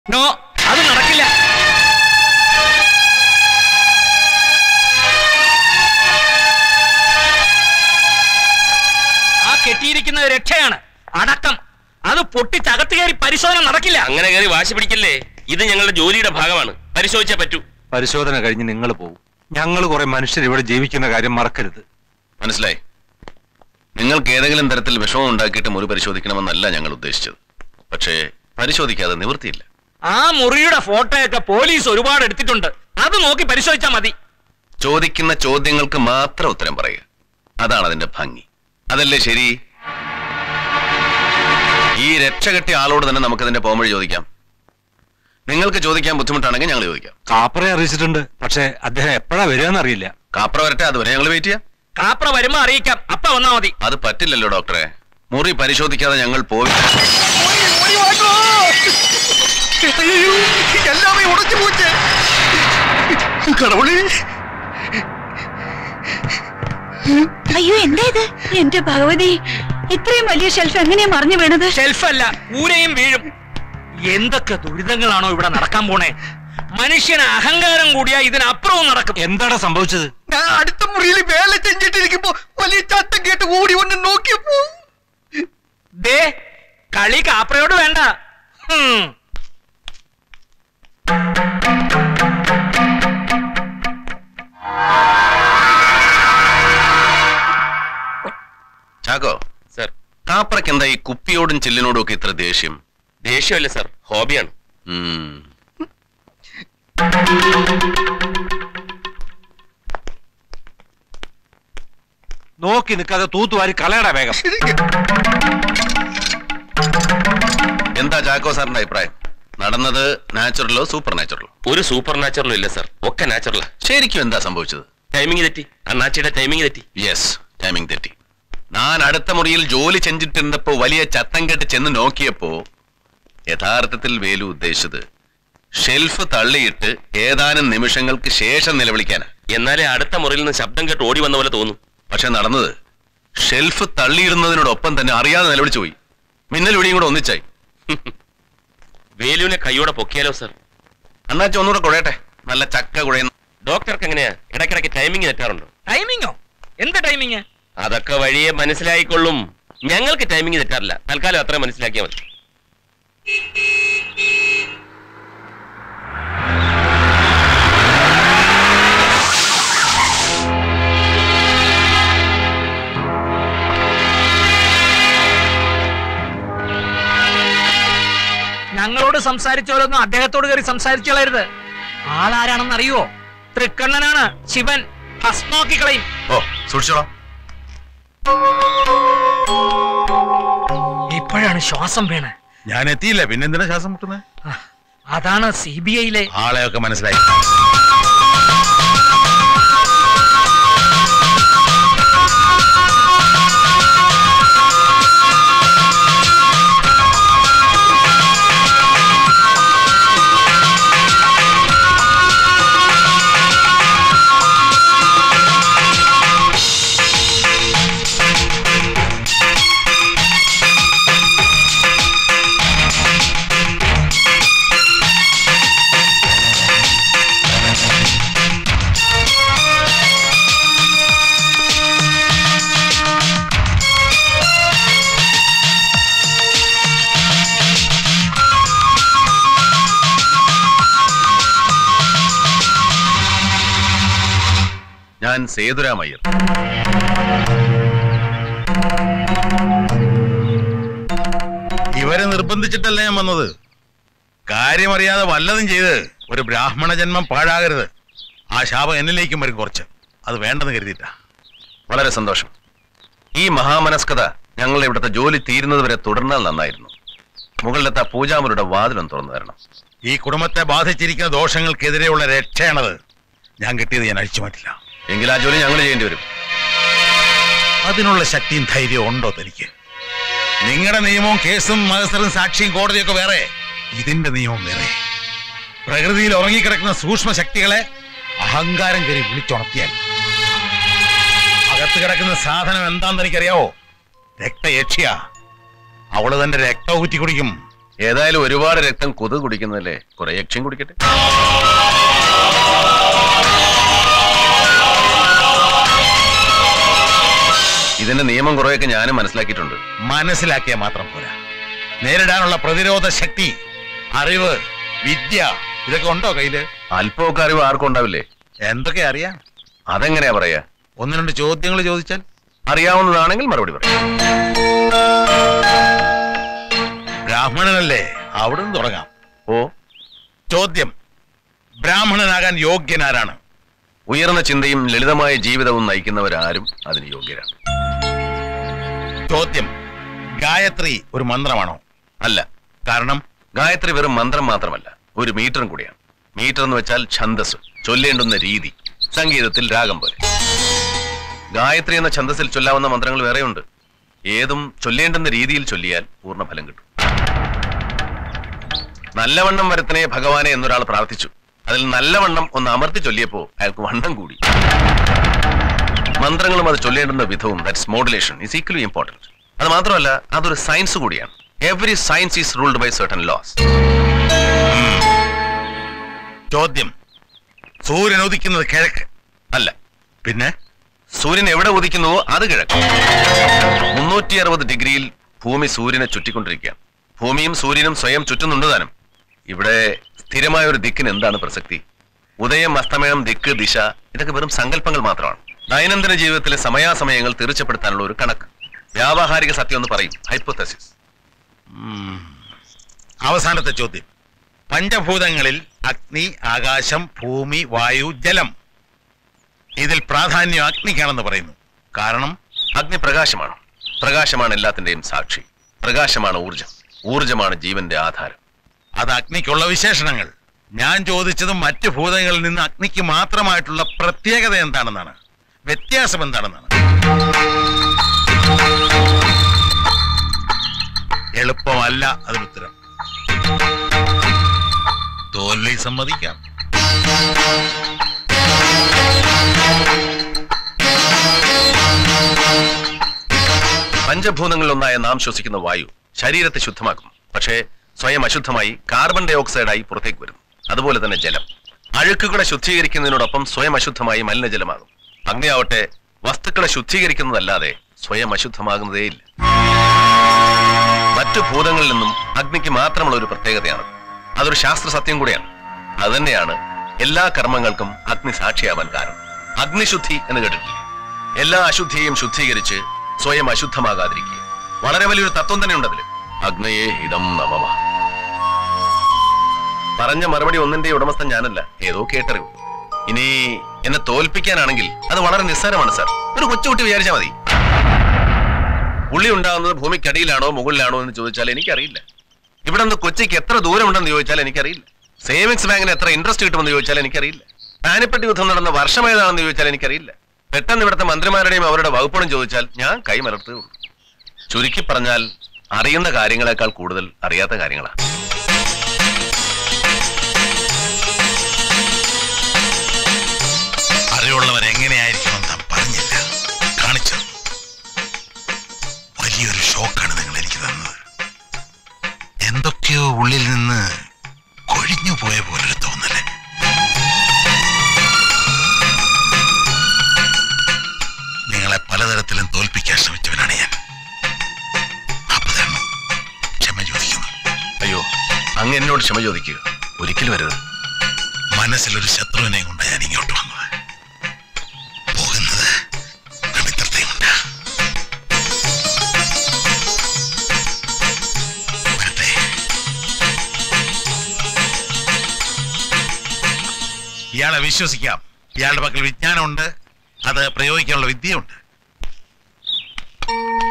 No അത് നടക്കില്ല ആ കെട്ടിയിരിക്കുന്നത് രക്ഷയാണ് അടക്കം അത് പൊട്ടിച്ചകത്ത് കയറി പരിശോധന നടക്കില്ല അങ്ങനെ കയറി വാശി പിടിക്കല്ലേ ഇത് ഞങ്ങളുടെ ജോലിയുടെ ഭാഗമാണ് പരിശോധിച്ചേ പറ്റൂ പരിശോധന കഴിഞ്ഞ് നിങ്ങൾ പോകും ഞങ്ങൾ കുറെ മനുഷ്യർ ഇവിടെ ജീവിക്കുന്ന കാര്യം മറക്കരുത് മനസ്സിലായി നിങ്ങൾക്ക് ഏതെങ്കിലും തരത്തിൽ വിഷമം ഉണ്ടാക്കിയിട്ട് മുറി പരിശോധിക്കണമെന്നല്ല ഞങ്ങൾ ഉദ്ദേശിച്ചത് പക്ഷേ പരിശോധിക്കാതെ നിവൃത്തിയില്ല ആ മുറിയുടെ ഫോട്ടോയൊക്കെ പോലീസ് ഒരുപാട് എടുത്തിട്ടുണ്ട് അത് നോക്കി പരിശോധിച്ചാൽ മതി ചോദിക്കുന്ന ചോദ്യങ്ങൾക്ക് മാത്രം ഉത്തരം പറയുക അതാണ് അതിന്റെ ഭംഗി അതല്ലേ ശരി ഈ രക്ഷ കെട്ടിയ ആളോട് തന്നെ നമുക്കതിന്റെ പോംവഴി ചോദിക്കാം നിങ്ങൾക്ക് ചോദിക്കാൻ ബുദ്ധിമുട്ടാണെങ്കിൽ ഞങ്ങൾ ചോദിക്കാം കാപ്പറെ അറിയിച്ചിട്ടുണ്ട് പക്ഷെ അദ്ദേഹം എപ്പോഴാ വരികയെന്ന് അറിയില്ല കാപ്ര വരട്ടെ അതുവരെ ഞങ്ങൾ വെയിറ്റ് ചെയ്യാം കാപ്ര വരുമ്പോ അറിയിക്കാം അപ്പ വന്നാ മതി അത് പറ്റില്ലല്ലോ ഡോക്ടറെ മുറി പരിശോധിക്കാതെ ഞങ്ങൾ പോയി எல்லாமே உடைச்சு போச்சு கடவுளே അയ്യോ എന്താ ഇത് എന്റെ ഭഗവതി ഇത്രയും വലിയ ഷെൽഫ് എങ്ങനെയാ മറിഞ്ഞു വീണത് ഷെൽഫല്ല ഊരയും വീഴും എന്തൊക്കെ ദുരിതങ്ങളാണോ ഇവിടെ നടക്കാൻ പോണേ മനുഷ്യന് അഹങ്കാരം കൂടിയാ ഇതിനപ്പുറവും നടക്കും എന്താണ് സംഭവിച്ചത് ഞാൻ അടുത്ത മുറിയിൽ വേല ചെഞ്ചിട്ടിരിക്കുമ്പോ വലിയ ചത്തം കേട്ട് ഓടി വന്ന് നോക്കിയപ്പോ ദേ കളി കാപ്രയോട് വേണ്ട ഹും. ചാക്കോ സർ കാപ്രയ്ക്ക് എന്താ ഈ കുപ്പിയോടും ചില്ലിനോടും ഒക്കെ ഇത്ര ദേഷ്യം ദേഷ്യമല്ല സർ ഹോബിയാണ് ഉം. നോക്കി നിൽക്കാതെ തൂത്തുവാരി കളയടാ വേഗം എന്താ ചാക്കോ സാറിന്റെ അഭിപ്രായം നടന്നത് നാച്ചുറലോ സൂപ്പർ നാച്ചുറലോ ഒരു സൂപ്പർ നാച്ചുറലും ഇല്ല സർ ഒക്കെ നാച്ചുറലാ ശരിക്കും എന്താ സംഭവിച്ചത് ടൈമിംഗ് തെറ്റി അണ്ണാച്ചിയുടെ ടൈമിംഗ് തെറ്റി യെസ് ടൈമിംഗ് തെറ്റി ഞാൻ അടുത്ത മുറിയിൽ ജോലി ചെഞ്ചിട്ടിരുന്നപ്പോ വലിയ ചത്തം കെട്ട് ചെന്ന് നോക്കിയപ്പോ യഥാർത്ഥത്തിൽ വേലു ഉദ്ദേശിച്ചത് ഷെൽഫ് തള്ളിയിട്ട് ഏതാനും നിമിഷങ്ങൾക്ക് ശേഷം നിലവിളിക്കാനാ എന്നാലേ അടുത്ത മുറിയിൽ നിന്ന് ശബ്ദം കേട്ട് ഓടി വന്ന പോലെ തോന്നും പക്ഷെ നടന്നത് ഷെൽഫ് തള്ളിയിടുന്നതിനോടൊപ്പം തന്നെ അറിയാതെ നിലവിളിച്ചു പോയി മിന്നൽ വിടിയും കൂടെ ഒന്നിച്ചായി വേലുവിനെ കൈയോടെ പൊക്കിയാലോ സർ അണ്ണാച്ച ഒന്നുകൂടെ കുഴയട്ടെ നല്ല ചക്ക കുഴയുന്ന ഡോക്ടർക്ക് എങ്ങനെയാ ഇടയ്ക്കിടയ്ക്ക് ടൈമിംഗ് തെറ്റാറുണ്ടോ ടൈമിങ്ങോ എന്ത് ടൈമിങ് അതൊക്കെ വഴിയെ മനസ്സിലായിക്കൊള്ളും ഞങ്ങൾക്ക് ടൈമിംഗ് തെറ്റാറില്ല തൽക്കാലം അത്ര മനസ്സിലാക്കിയാൽ മതി ഞങ്ങളോട് സംസാരിച്ചോലൊന്നും അദ്ദേഹത്തോട് കയറി സംസാരിച്ചു കളയരുത് ആളാരാണെന്ന് അറിയുവോ തൃക്കണ്ണനാണ് ശിവൻ ഭസ്മോക്കി കളയും ഓ സൂക്ഷിച്ചോളാം ഇപ്പോഴാണ് ശ്വാസം വീണ് ഞാൻ എത്തിയില്ല പിന്നെന്തിനാ ശ്വാസം മുട്ടുന്നത് അതാണ് സി ബി ഐയിലെ ആളെയൊക്കെ മനസ്സിലായി ഞാൻ സേതുരാമയ്യർ ഇവരെ നിർബന്ധിച്ചിട്ടല്ല ഞാൻ വന്നത് കാര്യമറിയാതെ വല്ലതും ചെയ്ത് ഒരു ബ്രാഹ്മണ ജന്മം പാഴാകരുത് ആ ശാപം എന്നിലേക്കും വരും കുറച്ച് അത് വേണ്ടെന്ന് കരുതിയിട്ടാ വളരെ സന്തോഷം ഈ മഹാമനസ്കത ഞങ്ങൾ ഇവിടുത്തെ ജോലി തീരുന്നത് വരെ തുടർന്നാൽ നന്നായിരുന്നു മുകളിലത്തെ ആ പൂജാമുരുടെ വാതിലും തുറന്നു തരണം ഈ കുടുംബത്തെ ബാധിച്ചിരിക്കുന്ന ദോഷങ്ങൾക്കെതിരെയുള്ള രക്ഷയാണത് ഞാൻ കിട്ടിയത് ഞാൻ അഴിച്ചു മാറ്റില്ല എങ്കിൽ ആ ജോലി ഞങ്ങൾ ചെയ്യേണ്ടി വരും അതിനുള്ള ശക്തിയും ധൈര്യവും ഉണ്ടോ തനിക്ക് നിങ്ങളുടെ നിയമവും കേസും മത്സരം സാക്ഷിയും കോടതിയൊക്കെ വേറെ ഇതിന്റെ നിയമം വേറെ പ്രകൃതിയിൽ ഉറങ്ങിക്കിടക്കുന്ന സൂക്ഷ്മ ശക്തികളെ അഹങ്കാരം കയറി വിളിച്ചുണർത്തിയാൽ അകത്ത് കിടക്കുന്ന സാധനം എന്താണെന്ന് എനിക്കറിയാവോ രക്തയക്ഷിയ അവള് തന്റെ രക്തം ഊറ്റി കുടിക്കും ഏതായാലും ഒരുപാട് രക്തം കൊതു കുടിക്കുന്നതല്ലേ കുറെ യക്ഷ്യം കുടിക്കട്ടെ ഇതിന്റെ നിയമം കുറെയൊക്കെ ഞാനും മനസ്സിലാക്കിയിട്ടുണ്ട് മനസ്സിലാക്കിയാൽ മാത്രം പോരാ നേരിടാനുള്ള പ്രതിരോധ ശക്തി അറിവ് വിദ്യ ഇതൊക്കെ ഉണ്ടോ കയ്യില് അല്പമൊക്കെ അറിവ് ആർക്കും ഉണ്ടാവില്ലേ എന്തൊക്കെ അറിയാം അതെങ്ങനെയാ പറയാ ഒന്ന് രണ്ട് ചോദ്യങ്ങൾ ചോദിച്ചാൽ അറിയാവുന്നതാണെങ്കിൽ മറുപടി പറയാം ബ്രാഹ്മണനല്ലേ അവിടെ നിന്ന് തുടങ്ങാം ഓ ചോദ്യം ബ്രാഹ്മണനാകാൻ യോഗ്യനാരാണ് ഉയർന്ന ചിന്തയും ലളിതമായ ജീവിതവും നയിക്കുന്നവരാരും അതിന് യോഗ്യരാണ് ചോദ്യം ഗായത്രി ഒരു മന്ത്രമാണോ അല്ല കാരണം ഗായത്രി വെറും മന്ത്രം മാത്രമല്ല ഒരു മീറ്ററും കൂടിയാണ് മീറ്റർ എന്ന് വെച്ചാൽ ഛന്ദസ് ചൊല്ലേണ്ടുന്ന രീതി സംഗീതത്തിൽ രാഗം പോലെ ഗായത്രി എന്ന ഛന്ദസിൽ ചൊല്ലാവുന്ന മന്ത്രങ്ങൾ വേറെയുണ്ട് ഏതും ചൊല്ലേണ്ടുന്ന രീതിയിൽ ചൊല്ലിയാൽ പൂർണ്ണഫലം കിട്ടും നല്ലവണ്ണം വരത്തനെ ഭഗവാനെ എന്നൊരാൾ പ്രാർത്ഥിച്ചു അതിൽ നല്ലവണ്ണം ഒന്ന് അമർത്തി ചൊല്ലിയപ്പോ അയാൾക്ക് വണ്ണം കൂടി മന്ത്രങ്ങളും അത് ചൊല്ലേണ്ടുന്ന വിധവും that's modulation is equally important അത് മാത്രമല്ല അതൊരു സയൻസ് കൂടിയാണ് every science is ruled by certain laws ചോദ്യം സൂര്യൻ ഉദിക്കുന്നത് കിഴക്ക് അല്ല പിന്നെ സൂര്യൻ എവിടെ ഉദിക്കുന്നുവോ അത് കിഴക്ക് മുന്നൂറ്റി അറുപത് ഡിഗ്രിയിൽ ഭൂമി സൂര്യനെ ചുറ്റിക്കൊണ്ടിരിക്കുകയാണ് ഭൂമിയും സൂര്യനും സ്വയം ചുറ്റുന്നുണ്ട് താനും ഇവിടെ സ്ഥിരമായ ഒരു ദിക്കിന് എന്താണ് പ്രസക്തി ഉദയം അസ്തമയം ദിക്ക് ദിശ ഇതൊക്കെ വെറും സങ്കല്പങ്ങൾ മാത്രമാണ് ദൈനംദിന ജീവിതത്തിലെ സമയാസമയങ്ങൾ തീർച്ചപ്പെടുത്താനുള്ള ഒരു കണക്ക് വ്യാവഹാരിക സത്യം എന്ന് പറയും ഹൈപ്പോത്തസിസ് അവസാനത്തെ ചോദ്യം പഞ്ചഭൂതങ്ങളിൽ അഗ്നി ആകാശം ഭൂമി വായു ജലം ഇതിൽ പ്രാധാന്യം അഗ്നിക്കാണെന്ന് പറയുന്നു കാരണം അഗ്നി പ്രകാശമാണ് പ്രകാശമാണ് എല്ലാത്തിന്റെയും സാക്ഷി പ്രകാശമാണ് ഊർജം ഊർജമാണ് ജീവന്റെ ആധാരം അത് അഗ്നിക്കുള്ള വിശേഷണങ്ങൾ ഞാൻ ചോദിച്ചത് മറ്റു ഭൂതങ്ങളിൽ നിന്ന് അഗ്നിക്ക് മാത്രമായിട്ടുള്ള പ്രത്യേകത എന്താണെന്നാണ് വ്യത്യാസം എന്താണെന്നാണ് എളുപ്പമല്ല അതിനുത്തരം തോൽവി സമ്മതിക്കാം പഞ്ചഭൂതങ്ങളിലൊന്നായ നാം ശ്വസിക്കുന്ന വായു ശരീരത്തെ ശുദ്ധമാക്കും പക്ഷേ സ്വയം അശുദ്ധമായി കാർബൺ ഡൈ ഓക്സൈഡായി പുറത്തേക്ക് വരും അതുപോലെ തന്നെ ജലം അഴുക്കുകളെ ശുദ്ധീകരിക്കുന്നതിനോടൊപ്പം സ്വയം അശുദ്ധമായി മലിനജലമാകും അഗ്നിയാവട്ടെ വസ്തുക്കളെ ശുദ്ധീകരിക്കുന്നതല്ലാതെ സ്വയം അശുദ്ധമാകുന്നതേയില്ല മറ്റു ഭൂതങ്ങളിൽ നിന്നും അഗ്നിക്ക് മാത്രമുള്ള ഒരു പ്രത്യേകതയാണ് അതൊരു ശാസ്ത്ര സത്യം കൂടിയാണ് അതുതന്നെയാണ് എല്ലാ കർമ്മങ്ങൾക്കും അഗ്നി സാക്ഷിയാവാൻ കാരണം അഗ്നിശുദ്ധി എന്ന് കേട്ടിട്ടില്ലേ എല്ലാ അശുദ്ധിയെയും ശുദ്ധീകരിച്ച് സ്വയം അശുദ്ധമാകാതിരിക്കുക വളരെ വലിയൊരു തത്വം തന്നെ ഉണ്ട് അതില് അഗ്നയെ ഹിതം നമമ പറഞ്ഞ മറുപടി ഒന്നിന്റെ ഉടമസ്ഥൻ ഞാനല്ല ഏതോ കേട്ടറിവ് ഇനി എന്നെ തോൽപ്പിക്കാനാണെങ്കിൽ അത് വളരെ നിസ്സാരമാണ് സാർ ഒരു കൊച്ചുകുട്ടി വിചാരിച്ചാൽ മതി ഉള്ളി ഉണ്ടാകുന്നത് ഭൂമിക്കടിയിലാണോ മുകളിലാണോ എന്ന് ചോദിച്ചാൽ എനിക്കറിയില്ല ഇവിടെ നിന്ന് കൊച്ചിക്ക് എത്ര ദൂരമുണ്ടെന്ന് ചോദിച്ചാൽ എനിക്കറിയില്ല സേവിങ്സ് ബാങ്കിന് എത്ര ഇൻട്രസ്റ്റ് കിട്ടുമെന്ന് ചോദിച്ചാൽ എനിക്കറിയില്ല പാനിപ്പട്ടി യുദ്ധം നടന്ന വർഷം ഏതാണെന്ന് ചോദിച്ചാൽ എനിക്കറിയില്ല പെട്ടെന്ന് ഇവിടുത്തെ മന്ത്രിമാരുടെയും അവരുടെ വകുപ്പുകളും ചോദിച്ചാൽ ഞാൻ കൈമലർത്തേ ഉള്ളൂ ചുരുക്കി പറഞ്ഞാൽ അറിയുന്ന കാര്യങ്ങളെക്കാൾ കൂടുതൽ അറിയാത്ത കാര്യങ്ങളാണ് അറിവുള്ളവർ എങ്ങനെയായിരിക്കണം താൻ പറഞ്ഞില്ല കാണിച്ചു വലിയൊരു ഷോക്കാണ് നിങ്ങൾ എനിക്ക് തന്നത് എന്തൊക്കെയോ ഉള്ളിൽ നിന്ന് കൊഴിഞ്ഞു പോയ പോലൊരു തോന്നല് നിങ്ങളെ പലതരത്തിലും തോൽപ്പിക്കാൻ ശ്രമിച്ചവനാണ് ഞാൻ അപ്പൊ തന്നെ ക്ഷമ ചോദിക്കുന്നു അയ്യോ അങ്ങ് എന്നോട് ക്ഷമ ചോദിക്കുക ഒരിക്കലും വരരുത് മനസ്സിലൊരു ശത്രുവിനെ കൊണ്ട് ഞാൻ ഇങ്ങോട്ട് വന്നത് പോകുന്നത് പവിത്രതയും കൊണ്ട് വരട്ടെ ഇയാളെ വിശ്വസിക്കാം ഇയാളുടെ പക്കൽ വിജ്ഞാനമുണ്ട് അത് പ്രയോഗിക്കാനുള്ള വിദ്യയുണ്ട്